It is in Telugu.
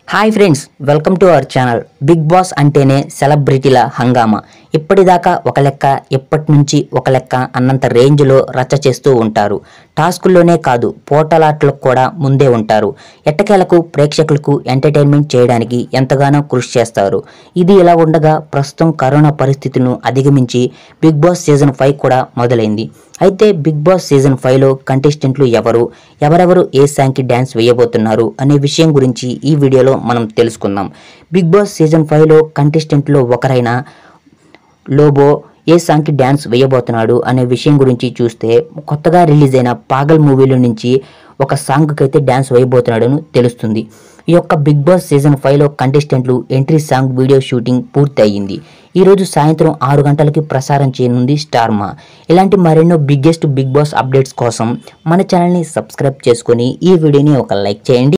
hi friends welcome to our channel Bigg Boss అంటేనే సెలబ్రిటీల హంగామా ఇప్పటిదాకా ఒక లెక్క ఇప్పటి నుంచి ఒక లెక్క అన్నంత రేంజ్లో రచ్చ చేస్తూ ఉంటారు టాస్కుల్లోనే కాదు పోటలాట్లకు కూడా ముందే ఉంటారు ఎట్టకేలకు ప్రేక్షకులకు ఎంటర్టైన్మెంట్ చేయడానికి ఎంతగానో కృషి చేస్తారు ఇది ఇలా ఉండగా ప్రస్తుతం కరోనా పరిస్థితులను అధిగమించి బిగ్ బాస్ సీజన్ ఫైవ్ కూడా మొదలైంది అయితే బిగ్ బాస్ సీజన్ ఫైవ్లో కంటెస్టెంట్లు ఎవరు ఎవరెవరు ఏ సాంగ్కి డ్యాన్స్ వేయబోతున్నారు అనే విషయం గురించి ఈ వీడియోలో మనం తెలుసుకుందాం బిగ్ బాస్ సీజన్ ఫైవ్లో కంటెస్టెంట్లో ఒకరైన లోబో ఏ సాంగ్కి డ్యాన్స్ వేయబోతున్నాడు అనే విషయం గురించి చూస్తే కొత్తగా రిలీజ్ అయిన పాగల్ మూవీలో నుంచి ఒక సాంగ్కి అయితే డ్యాన్స్ వేయబోతున్నాడని తెలుస్తుంది ఈ యొక్క బిగ్ బాస్ సీజన్ ఫైవ్లో కంటెస్టెంట్లు ఎంట్రీ సాంగ్ వీడియో షూటింగ్ పూర్తి అయ్యింది ఈరోజు సాయంత్రం ఆరు గంటలకి ప్రసారం చేయనుంది స్టార్మా ఇలాంటి మరెన్నో బిగ్గెస్ట్ బిగ్ బాస్ అప్డేట్స్ కోసం మన ఛానల్ని సబ్స్క్రైబ్ చేసుకొని ఈ వీడియోని ఒక లైక్ చేయండి